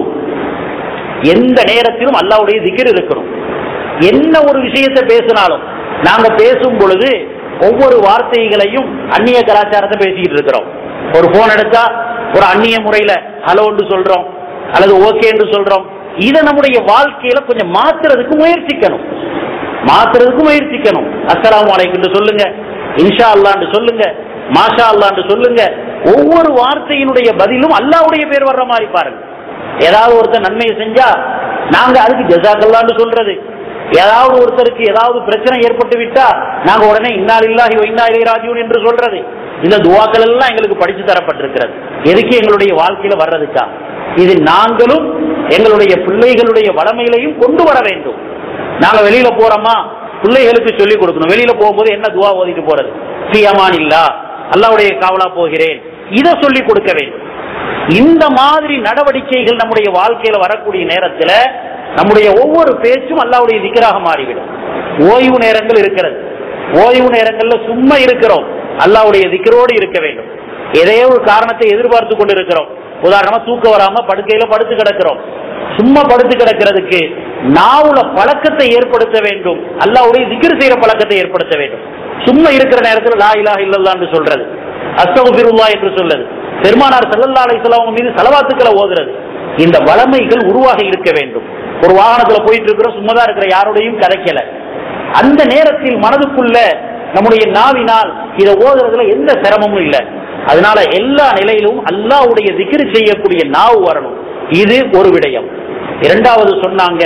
எந்த நேரத்திலும் அல்லாவுடைய திக்ர் இருக்கணும் என்ன ஒரு விஷயத்தை பேசினாலும் நாங்க பேசும் பொழுது ஒவ்வொரு வார்த்தைகளையும் அந்நிய கலாச்சாரத்தை பேசிக்கிட்டு இருக்கிறோம் ஒரு போன் எடுத்தா ஒரு அந்நிய முறையில ஹலோன்னு சொல்றோம் அல்லது ஓகே என்று சொல்றோம் இதை நம்முடைய வாழ்க்கையில கொஞ்சம் மாத்துறதுக்கு முயற்சிக்கணும் மாத்துறதுக்கு முயற்சிக்கணும் அஸ்ஸலாமு அலைக்கும் சொல்லுங்க இன்ஷா அல்லான்னு சொல்லுங்க மாஷா அல்லான்னு சொல்லுங்க ஒவ்வொரு வார்த்தையினுடைய பதிலும் அல்லாவுடைய பேர் வர்ற மாதிரி பாருங்க ஏதாவது ஒருத்தர் நன்மையை செஞ்சா நாங்க அதுக்கு ஜசாக்கல்லான்னு சொல்றது ஏதாவது ஒருத்தருக்கு ஏதாவது பிரச்சனை ஏற்பட்டு விட்டா நாங்க உடனே இன்னால் இல்லாஹி இன்னா இலை ராஜீவன் என்று சொல்றது இந்த துவாக்கள் எல்லாம் எங்களுக்கு படிச்சு தரப்பட்டிருக்கிறது எதுக்கு எங்களுடைய வாழ்க்கையில வர்றதுக்கா இது நாங்களும் எங்களுடைய பிள்ளைகளுடைய வளமையிலையும் கொண்டு வர வேண்டும் நாங்க வெளியில போறோமா பிள்ளைகளுக்கு சொல்லிக் கொடுக்கணும் வெளியில போகும்போது என்ன துவா ஓதிட்டு போறது சியமான் இல்லா அல்லாவுடைய காவலா போகிறேன் இதை சொல்லி கொடுக்க வேண்டும் இந்த மாதிரி நடவடிக்கைகள் நம்முடைய வாழ்க்கையில வரக்கூடிய நேரத்துல நம்முடைய ஒவ்வொரு பேச்சும் அல்லாவுடைய திக்கராக மாறிவிடும் ஓய்வு நேரங்கள் இருக்கிறது ஓய்வு நேரங்கள்ல சும்மா இருக்கிறோம் அல்லாவுடைய திக்கரோடு இருக்க வேண்டும் ஏதே ஒரு காரணத்தை எதிர்பார்த்து கொண்டு இருக்கிறோம் உதாரணமா தூக்கம் வராம படுக்கையில படுத்து கிடக்கிறோம் சும்மா படுத்து கிடக்கிறதுக்கு நாவுல பழக்கத்தை ஏற்படுத்த வேண்டும் அல்லாவுடைய திக்ர் செய்யற பழக்கத்தை ஏற்படுத்த வேண்டும் சும்மா இருக்கிற நேரத்தில் லா இலாஹ இல்லல்லான்னு சொல்றது அஸ்தகுபிருல்லா என்று சொல்றது பெருமானார் சல்லல்லா அலிஸ்லாம் அவங்க மீது செலவாத்துக்களை ஓதுறது இந்த வளமைகள் உருவாக இருக்க வேண்டும் ஒரு வாகனத்துல போயிட்டு இருக்கிறோம் சும்மாதான் இருக்கிற யாரோடையும் கதைக்கல அந்த நேரத்தில் மனதுக்குள்ள நம்முடைய நாவினால் இதை ஓதுறதுல எந்த சிரமமும் இல்லை அதனால எல்லா நிலையிலும் அல்லாவுடைய திக்ரு செய்யக்கூடிய நாவு வரணும் இது ஒரு விடயம் இரண்டாவது சொன்னாங்க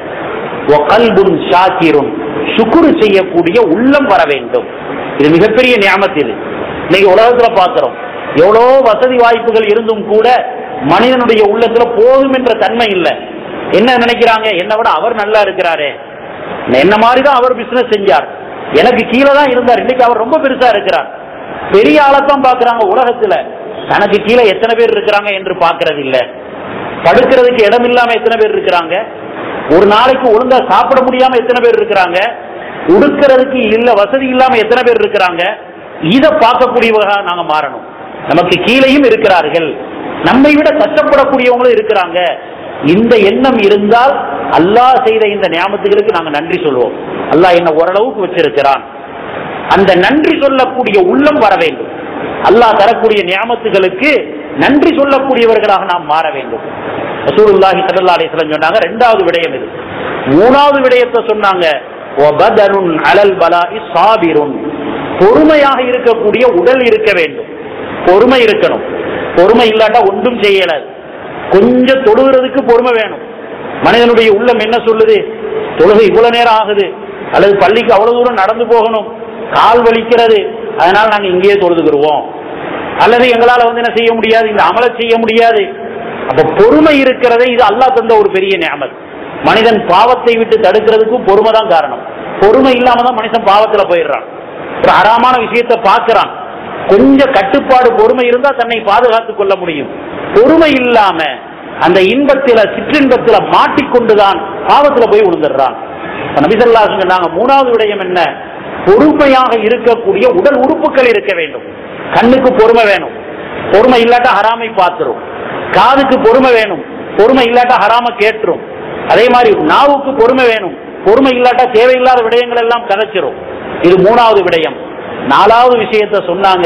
கல்புன் ஷாக்கிரும் சுக்குரு செய்யக்கூடிய உள்ளம் வர வேண்டும் இது மிகப்பெரிய ஞாபகத்து இது இன்னைக்கு உலகத்துல பார்க்கிறோம் எவ்வளோ வசதி வாய்ப்புகள் இருந்தும் கூட மனிதனுடைய உள்ளத்துல போதும் என்ற தன்மை இல்லை என்ன நினைக்கிறாங்க என்னை விட அவர் நல்லா இருக்கிறாரே என்ன மாதிரி தான் அவர் பிசினஸ் செஞ்சார் எனக்கு கீழே தான் இருந்தார் இன்னைக்கு அவர் ரொம்ப பெருசா இருக்கிறார் பெரிய ஆளத்தான் பாக்குறாங்க உலகத்துல தனக்கு கீழே எத்தனை பேர் இருக்கிறாங்க என்று பாக்குறது இல்ல படுக்கிறதுக்கு இடம் இல்லாம எத்தனை பேர் இருக்கிறாங்க ஒரு நாளைக்கு ஒழுங்கா சாப்பிட முடியாம எத்தனை பேர் இருக்கிறாங்க உடுக்கிறதுக்கு இல்ல வசதி இல்லாம எத்தனை பேர் இருக்கிறாங்க இதை பார்க்கக்கூடியவர்களாக நாங்க மாறணும் நமக்கு கீழேயும் இருக்கிறார்கள் நம்மை விட கஷ்டப்படக்கூடியவங்களும் இருக்கிறாங்க இந்த எண்ணம் இருந்தால் அல்லாஹ் செய்த இந்த ஞாபகத்துகளுக்கு நாங்க நன்றி சொல்வோம் அல்லாஹ் என்ன ஓரளவுக்கு வச்சிருக்கிறான் அந்த நன்றி சொல்லக்கூடிய உள்ளம் வர வேண்டும் அல்லாஹ் தரக்கூடிய ஞாபகத்துகளுக்கு நன்றி சொல்லக்கூடியவர்களாக நாம் மாற வேண்டும் ரசூலுல்லாஹி ஸல்லல்லாஹு அலைஹி வஸல்லம் சொன்னாங்க ரெண்டாவது விடயம் இது மூணாவது விடயத்தை சொன்னாங்க வபதனுன் அலல் பலாஇ சாபிருன் பொறுமையாக இருக்கக்கூடிய உடல் இருக்க வேண்டும் பொறுமை இருக்கணும் பொறுமை இல்லாட்டா ஒன்றும் செய்யலாது கொஞ்சம் தொழுகிறதுக்கு பொறுமை வேணும் மனிதனுடைய உள்ளம் என்ன சொல்லுது தொழுகை இவ்வளவு நேரம் ஆகுது அல்லது பள்ளிக்கு அவ்வளவு தூரம் நடந்து போகணும் கால் வலிக்கிறது அதனால நாங்க இங்கேயே தொழுதுகிருவோம் அல்லது எங்களால வந்து என்ன செய்ய முடியாது இந்த அமலை செய்ய முடியாது அப்ப பொறுமை இருக்கிறதே இது அல்லாஹ் தந்த ஒரு பெரிய ஞாபகம் மனிதன் பாவத்தை விட்டு தடுக்கிறதுக்கும் பொறுமை தான் காரணம் பொறுமை இல்லாம தான் மனுஷன் பாவத்துல போயிடுறான் ஒரு அறாமான விஷயத்தை பார்க்கிறான் கொஞ்சம் கட்டுப்பாடு பொறுமை இருந்தா தன்னை பாதுகாத்துக் கொள்ள முடியும் பொறுமை இல்லாம அந்த இன்பத்தில சிற்றின்பத்தில மாட்டிக்கொண்டுதான் பாவத்துல போய் விழுந்துடுறான் நபிசல்லா சொன்னாங்க மூணாவது விடயம் என்ன பொறுமையாக இருக்கக்கூடிய உடல் உறுப்புகள் இருக்க வேண்டும் கண்ணுக்கு பொறுமை வேணும் பொறுமை இல்லாட்டா ஹராமை பார்த்துரும் காதுக்கு பொறுமை வேணும் பொறுமை இல்லாட்டா ஹராம கேட்டுரும் அதே மாதிரி நாவுக்கு பொறுமை வேணும் பொறுமை இல்லாட்டா தேவையில்லாத விடயங்கள் எல்லாம் கதைச்சிரும் இது மூணாவது விடயம் நாலாவது விஷயத்தை சொன்னாங்க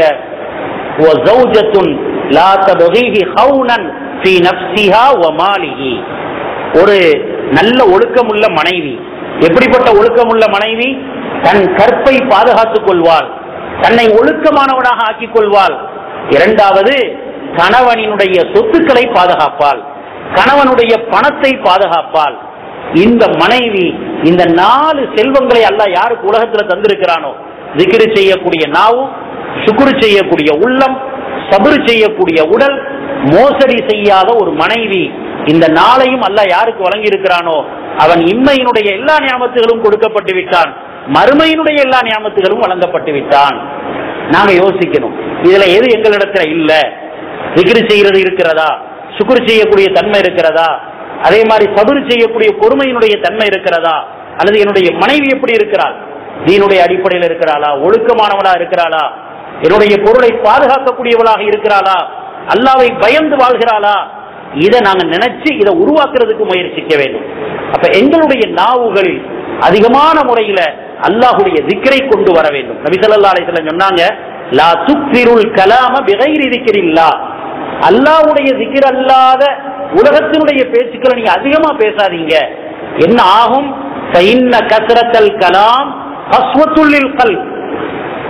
ஒரு நல்ல ஒழுக்கமுள்ள மனைவி எப்படிப்பட்ட ஒழுக்கமுள்ள மனைவி தன் கற்பை பாதுகாத்துக் கொள்வாள் தன்னை ஒழுக்கமானவனாக ஆக்கிக் கொள்வாள் இரண்டாவது கணவனினுடைய சொத்துக்களை பாதுகாப்பாள் கணவனுடைய பணத்தை பாதுகாப்பாள் இந்த மனைவி இந்த நாலு செல்வங்களை அல்ல யாருக்கு உலகத்துல தந்திருக்கிறானோ திகிரு செய்யக்கூடிய நாவும் சுக்குரு செய்யக்கூடிய உள்ளம் சபுரு செய்யக்கூடிய உடல் மோசடி செய்யாத ஒரு மனைவி இந்த நாளையும் அல்ல யாருக்கு வழங்கி இருக்கிறானோ அவன் இம்மையினுடைய எல்லா ஞாபகத்துகளும் கொடுக்கப்பட்டு விட்டான் மறுமையினுடைய எல்லா ஞாபகத்துகளும் வழங்கப்பட்டு விட்டான் நாங்க யோசிக்கணும் இதுல எது எங்களிடத்துல இல்ல திகிரு செய்யறது இருக்கிறதா சுக்குரு செய்யக்கூடிய தன்மை இருக்கிறதா அதே மாதிரி சபுரு செய்யக்கூடிய பொறுமையினுடைய தன்மை இருக்கிறதா அல்லது என்னுடைய மனைவி எப்படி இருக்கிறாள் தீனுடைய அடிப்படையில் இருக்கிறாளா ஒழுக்கமானவளா இருக்கிறாளா என்னுடைய பொருளை பாதுகாக்கக்கூடியவளாக இருக்கிறாளா அல்லாவை பயந்து வாழ்கிறாளா இதை நாங்க நினைச்சு இதை உருவாக்குறதுக்கு முயற்சிக்க வேண்டும் அப்ப எங்களுடைய நாவுகள் அதிகமான முறையில அல்லாஹுடைய திக்கரை கொண்டு வர வேண்டும் நபி ஸல்லல்லாஹு அலைஹி வஸல்லம் சொன்னாங்க லா துக்திருல் கலாம பிகைரி திக்ரில்லா அல்லாஹ்வுடைய திக்ர் அல்லாத உலகத்தினுடைய பேச்சுக்களை நீங்க அதிகமா பேசாதீங்க என்ன ஆகும் ஃபைன்ன கஸ்ரத்தல் கலாம் கஸ்வத்துல்லில் கல்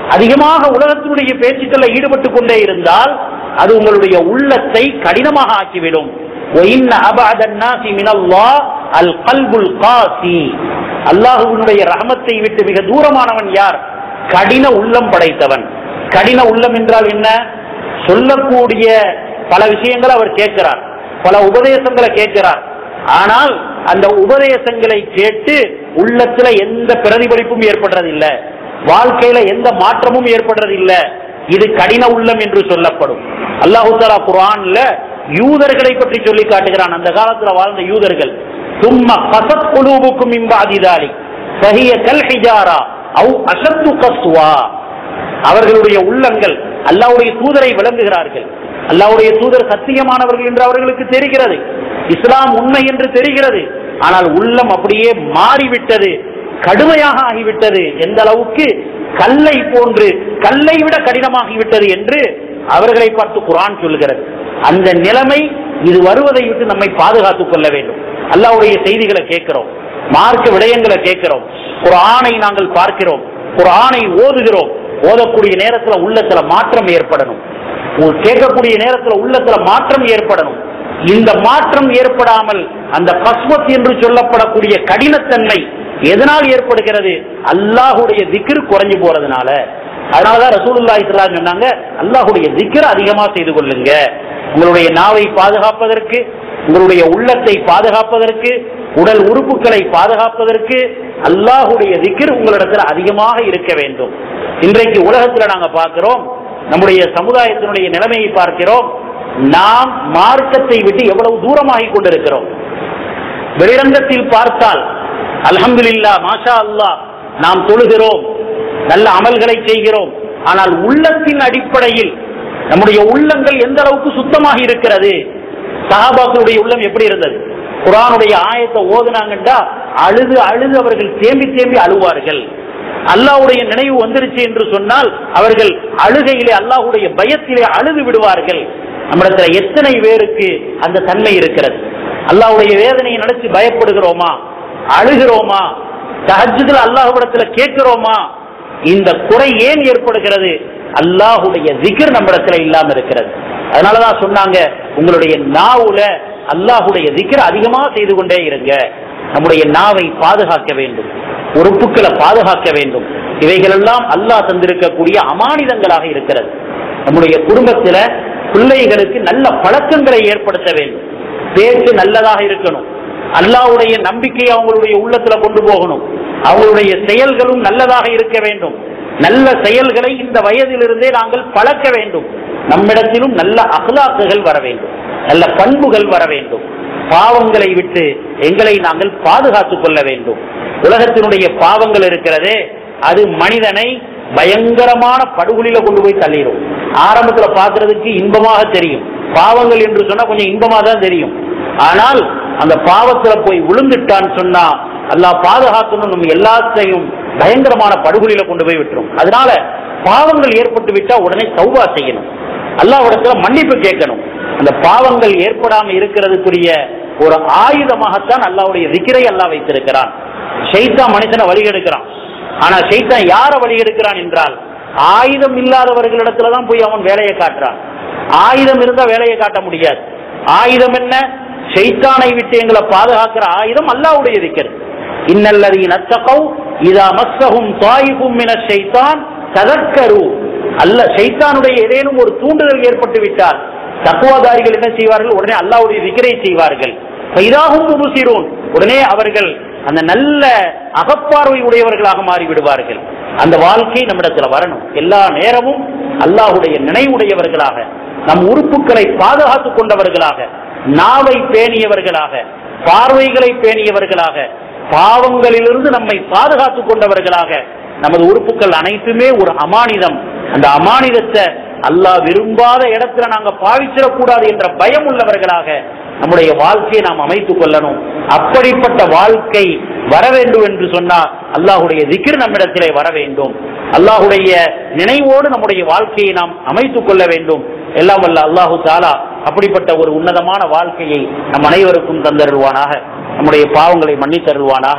அதிகமாக உலகத்தினுடைய பேச்சுக்களை ஈடுபட்டு கொண்டே இருந்தால் அது உங்களுடைய உள்ளத்தை கடினமாக ஆக்கிவிடும் وَإِنَّ أَبْعَدَ النَّاسِ مِنَ اللَّهِ الْقَلْبُ الْقَاسِي அல்லாஹுவினுடைய ரஹமத்தை விட்டு மிக தூரமானவன் யார் கடின உள்ளம் படைத்தவன் கடின உள்ளம் என்றால் என்ன சொல்லக்கூடிய பல விஷயங்களை அவர் கேட்கிறார் பல உபதேசங்களை கேட்கிறார் ஆனால் அந்த உபதேசங்களை கேட்டு உள்ளத்துல எந்த பிரதிபலிப்பும் ஏற்படுறதில்லை வாழ்க்கையில எந்த மாற்றமும் ஏற்படுறதில்லை இது கடின உள்ளம் என்று சொல்லப்படும் அல்லாஹு தாலா குரான்ல யூதர்களை பற்றி சொல்லி காட்டுகிறான் அந்த காலத்துல வாழ்ந்த யூதர்கள் சும்மா கசத் குலூபுக்கும் இம்பாதிதாலி சஹிய கல் ஹிஜாரா அவு அசத்து கஸ்வா அவர்களுடைய உள்ளங்கள் அல்லாவுடைய தூதரை விளங்குகிறார்கள் அல்லாவுடைய தூதர் சத்தியமானவர்கள் என்று அவர்களுக்கு தெரிகிறது இஸ்லாம் உண்மை என்று தெரிகிறது ஆனால் உள்ளம் அப்படியே மாறிவிட்டது கடுமையாக ஆகிவிட்டது எந்த அளவுக்கு கல்லை போன்று கல்லை விட கடினமாகிவிட்டது என்று அவர்களை பார்த்து குரான் சொல்கிறது அந்த நிலைமை இது வருவதை விட்டு நம்மை பாதுகாத்துக் கொள்ள வேண்டும் அல்லாவுடைய செய்திகளை கேட்கிறோம் மார்க்க விடயங்களை கேட்கிறோம் ஒரு ஆணை நாங்கள் பார்க்கிறோம் ஒரு ஆணை ஓதுகிறோம் ஓதக்கூடிய நேரத்துல உள்ளத்துல மாற்றம் ஏற்படணும் ஒரு கேட்கக்கூடிய நேரத்துல உள்ளத்துல மாற்றம் ஏற்படணும் இந்த மாற்றம் ஏற்படாமல் அந்த பஸ்வத் என்று சொல்லப்படக்கூடிய கடினத்தன்மை எதனால் ஏற்படுகிறது அல்லாஹுடைய திக்ரு குறைஞ்சு போறதுனால அதனாலதான் ரசூலுல்லா இஸ்லாம் சொன்னாங்க அல்லாஹுடைய திக்ர அதிகமா செய்து கொள்ளுங்க உங்களுடைய நாவை பாதுகாப்பதற்கு உங்களுடைய உள்ளத்தை பாதுகாப்பதற்கு உடல் உறுப்புகளை பாதுகாப்பதற்கு அல்லாஹுடைய திக்ர் உங்களிடத்தில் அதிகமாக இருக்க வேண்டும் இன்றைக்கு உலகத்துல நாங்க பார்க்கிறோம் நம்முடைய சமுதாயத்தினுடைய நிலைமையை பார்க்கிறோம் நாம் மார்க்கத்தை விட்டு எவ்வளவு தூரமாகி கொண்டிருக்கிறோம் வெளிரங்கத்தில் பார்த்தால் அல்ஹம்துலில்லா மாஷா அல்லாஹ் நாம் தொழுகிறோம் நல்ல அமல்களை செய்கிறோம் ஆனால் உள்ளத்தின் அடிப்படையில் நம்முடைய உள்ளங்கள் எந்த அளவுக்கு சுத்தமாக இருக்கிறது சஹாபாக்களுடைய உள்ளம் எப்படி இருந்தது குரானுடைய ஆயத்தை ஓதுனாங்கண்டா அழுது அழுது அவர்கள் தேம்பி தேம்பி அழுவார்கள் அல்லாஹ்வுடைய நினைவு வந்துருச்சு என்று சொன்னால் அவர்கள் அழுகையிலே அல்லாஹ்வுடைய பயத்திலே அழுது விடுவார்கள் நம்மிடத்துல எத்தனை பேருக்கு அந்த தன்மை இருக்கிறது அல்லாஹ்வுடைய வேதனையை நினைச்சு பயப்படுகிறோமா அழுகிறோமா தஹஜ்ஜுதுல அல்லாஹ்விடத்துல கேட்கிறோமா இந்த குறை ஏன் ஏற்படுகிறது அல்லாஹுடைய திக்ர் நம்மிடத்துல இல்லாம இருக்கிறது அதனாலதான் சொன்னாங்க உங்களுடைய நாவுல அல்லாஹுடைய திக்ர் அதிகமா செய்து கொண்டே இருங்க நம்முடைய நாவை பாதுகாக்க வேண்டும் உறுப்புகளை பாதுகாக்க வேண்டும் இவைகளெல்லாம் அல்லாஹ் தந்திருக்கக்கூடிய அமானிதங்களாக இருக்கிறது நம்முடைய குடும்பத்துல பிள்ளைகளுக்கு நல்ல பழக்கங்களை ஏற்படுத்த வேண்டும் பேச்சு நல்லதாக இருக்கணும் அல்லாஹ்வுடைய நம்பிக்கையை அவங்களுடைய உள்ளத்துல கொண்டு போகணும் அவங்களுடைய செயல்களும் நல்லதாக இருக்க வேண்டும் நல்ல செயல்களை இந்த வயதிலிருந்தே நாங்கள் பழக்க வேண்டும் நம்மிடத்திலும் நல்ல அகலாக்குகள் வர வேண்டும் நல்ல பண்புகள் வர வேண்டும் பாவங்களை விட்டு எங்களை நாங்கள் பாதுகாத்துக் கொள்ள வேண்டும் உலகத்தினுடைய பாவங்கள் இருக்கிறதே அது மனிதனை பயங்கரமான படுகொலியில கொண்டு போய் தள்ளிடும் ஆரம்பத்துல பாக்குறதுக்கு இன்பமாக தெரியும் பாவங்கள் என்று சொன்னா கொஞ்சம் இன்பமா தான் தெரியும் ஆனால் அந்த பாவத்துல போய் விழுந்துட்டான்னு சொன்னா அல்லாஹ் பாதுகாக்கணும் நம்ம எல்லாத்தையும் பயங்கரமான படுகொலியில கொண்டு போய் விட்டுரும் அதனால பாவங்கள் ஏற்பட்டு விட்டா உடனே சௌபா செய்யணும் அல்லாஹ்விடத்துல மன்னிப்பு கேட்கணும் அந்த பாவங்கள் ஏற்படாம இருக்கிறதுக்குரிய ஒரு ஆயுதமாகத்தான் அல்லாஹ்வுடைய விக்கிரை அல்லாஹ் வைத்திருக்கிறான் ஷைத்தான் மனுஷனை வழிகெடுக்கிறான் ஆனா ஷைத்தான் யார வழிகெடுக்கிறான் என்றால் ஆயுதம் இல்லாதவர்களிடத்துல தான் போய் அவன் வேலையை காட்டுறான் ஆயுதம் இருந்தா வேலையை காட்ட முடியாது ஆயுதம் என்ன ஷைத்தானை விட்டு எங்களை பாதுகாக்கிற ஆயுதம் அல்லாஹ்வுடைய இருக்கிறது இன்னல்லதீன தகவ் இதா மஸ்ஸஹும் தாயிபும் மின ஷைத்தான் ததக்கரு அல்ல ஷைத்தானுடைய ஏதேனும் ஒரு தூண்டுதல் ஏற்பட்டு விட்டால் தக்குவாதாரிகள் என்ன செய்வார்கள் உடனே அல்லாஹ்வுடைய விக்கிரை செய்வார்கள் இதாகும் முபுசிரோன் உடனே அவர்கள் அந்த நல்ல அகப்பார்வை உடையவர்களாக மாறி விடுவார்கள் அந்த வாழ்க்கை நம்மிடத்துல வரணும் எல்லா நேரமும் அல்லாஹுடைய நினைவுடையவர்களாக நம் உறுப்புகளை பாதுகாத்துக் கொண்டவர்களாக நாவை பேணியவர்களாக பார்வைகளை பேணியவர்களாக பாவங்களிலிருந்து நம்மை பாதுகாத்துக் கொண்டவர்களாக நமது உறுப்புகள் அனைத்துமே ஒரு அமானிதம் அந்த அமானிதத்தை அல்லாஹ் விரும்பாத இடத்துல நாங்க பாவிச்சிடக்கூடாது என்ற பயம் உள்ளவர்களாக நம்முடைய வாழ்க்கையை நாம் அமைத்துக் கொள்ளணும் அப்படிப்பட்ட வாழ்க்கை வர வேண்டும் என்று சொன்னால் அல்லாஹுடைய திக்ர் நம்மிடத்திலே வர வேண்டும் அல்லாஹுடைய நினைவோடு நம்முடைய வாழ்க்கையை நாம் அமைத்துக் கொள்ள வேண்டும் எல்லாம் வல்ல அல்லாஹு தாலா அப்படிப்பட்ட ஒரு உன்னதமான வாழ்க்கையை நம் அனைவருக்கும் தந்தருள்வானாக நம்முடைய பாவங்களை மன்னித்தருள்வானாக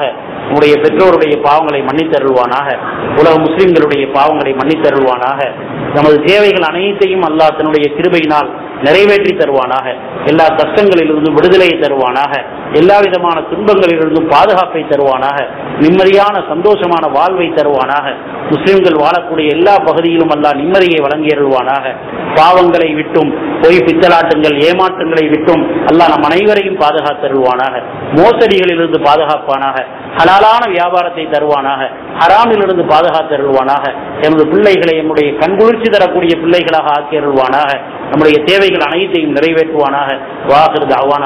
நம்முடைய பெற்றோருடைய பாவங்களை மன்னித்தருள்வானாக உலக முஸ்லிம்களுடைய பாவங்களை மன்னித்தருள்வானாக நமது தேவைகள் அனைத்தையும் அல்லாஹ் தன்னுடைய கிருபையினால் நிறைவேற்றி தருவானாக எல்லா கஷ்டங்களிலிருந்தும் விடுதலையை தருவானாக எல்லா விதமான துன்பங்களிலிருந்தும் பாதுகாப்பை தருவானாக நிம்மதியான சந்தோஷமான வாழ்வை தருவானாக முஸ்லிம்கள் வாழக்கூடிய எல்லா பகுதியிலும் அல்லாஹ் நிம்மதியை வழங்கியருள்வானாக பாவங்களை விட்டும் பொய் பித்தலாட்டங்கள் ஏமாற்றங்களை விட்டும் அல்லாஹ் நம் அனைவரையும் பாதுகாத்தருள்வானாக மோசடிகளிலிருந்து பாதுகாப்பானாக ஹலாலான வியாபாரத்தை தருவானாக ஹராமிலிருந்து பாதுகாத்தருள்வானாக எமது பிள்ளைகளை எம்முடைய கண்குளிர்ச்சி தரக்கூடிய பிள்ளைகளாக ஆக்கியருள்வானாக நம்முடைய தேவைகள் அனைத்தையும் நிறைவேற்றுவானாக வாகர் தாவான